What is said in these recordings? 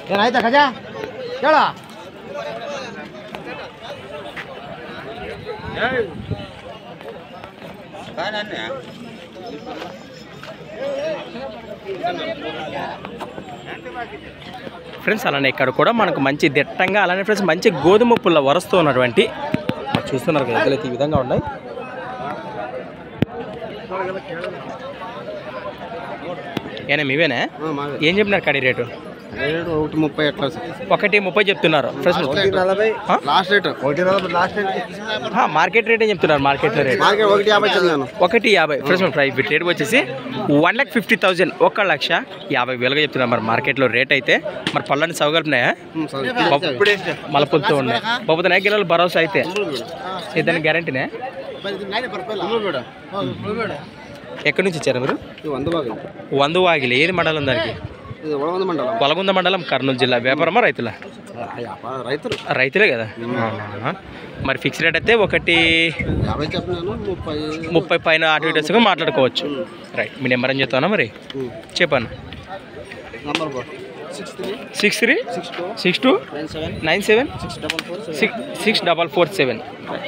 ಏನಾಯ್ತಾ ಗಜ ಹೇಳ ఫ్రెండ్స్ అలానే ఇక్కడ కూడా మనకు మంచి దిట్టంగా అలానే ఫ్రెండ్స్ మంచి గోధుమ పుల్ల వరస్తూ ఉన్నటువంటి మరి చూస్తున్నారు కదా ఎద్దులు అయితే ఈ విధంగా ఉన్నాయి ఏనా మీవేనా ఏం చెప్పినారు కడి రేటు ఒకటి ముప్పై ఎట్లా ఒకటి ముప్పై చెప్తున్నారు ఫ్రెండ్స్ నలభై ఆ? లాస్ట్ రేట్ ఒకటి నలభై లాస్ట్ రేట్ ఆ, మార్కెట్ రేట్ ఏం చెప్తున్నారు మార్కెట్ రేట్ మార్కెట్ ఒకటి యాభై చెప్తాను ఒకటి యాభై ఫ్రెండ్స్ మన ప్రైస్ రేట్ వచ్చేసి వన్ లాక్ ఫిఫ్టీ థౌజండ్ ఒక లక్ష యాభై వేలుగా చెప్తున్నారు మరి మార్కెట్లో రేట్ అయితే మరి పళ్ళని సవగలుపున్నాయా మలపులతో ఉన్నాయి బాబుతున్నాయి గిల్లలు భరోసా అయితే ఇతని గ్యారంటీనే ఎక్కడి నుంచి ఇచ్చారు మీరు వంద బాగా వంద వాగిలి ఏది మండలం దానికి ఇది ఒడవంద మండలం కొలగుంద మండలం కర్నూలు జిల్లా వ్యాపారమా రైతుల రైతులు రైతులే కదా ఆహా. మరి ఫిక్స్ రేట్ అయితే ఒకటి యాభై చెప్పినాను ముప్పై ముప్పై పైన అటు ఇటు వచ్చాక మాట్లాడుకోవచ్చు రైట్ మీ నెంబర్ అని చెప్తానా మరి చెప్పాను number four six three six three six two six two nine seven nine seven six double four six six double four seven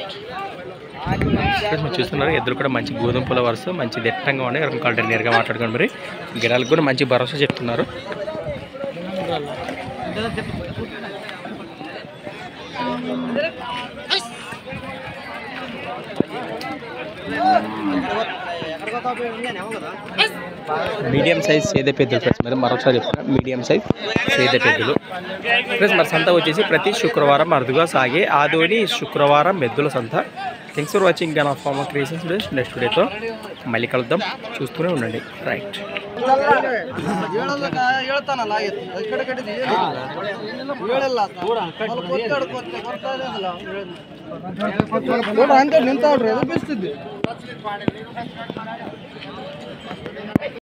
మీరు చూస్తున్నారు ఎదురు కూడా మంచి గోధుమ పూల వరుస మంచి దిట్టంగా ఉన్నాయి ఎవరికి కాల్ నేరుగా మాట్లాడుకోండి మరి గిరాలకు కూడా మంచి భరోసా చెప్తున్నారు మీడియం సైజ్ సేద పెద్దలు ఫ్రెండ్స్ మరి మరొకసారి చెప్తున్నా మీడియం సైజ్ సేద పెద్దలు ఫ్రెండ్స్ మరి సంత వచ్చేసి ప్రతి శుక్రవారం అరుదుగా సాగే ఆదోని శుక్రవారం మెద్దుల సంత thanks for watching gun of farmer creations day next డేతో మళ్ళీ కలుద్దాం చూస్తూనే ఉండండి రైట్ ಹೇಳ್ತಾನಲ್ಲ ಈ ಕಡೆ ಕಡೆ ಹೇಳಲ್ಲ ಅಂತ ನಿಂತಾವ್ರಿ ಅದು ಬೀಸ್ತಿದ್ವಿ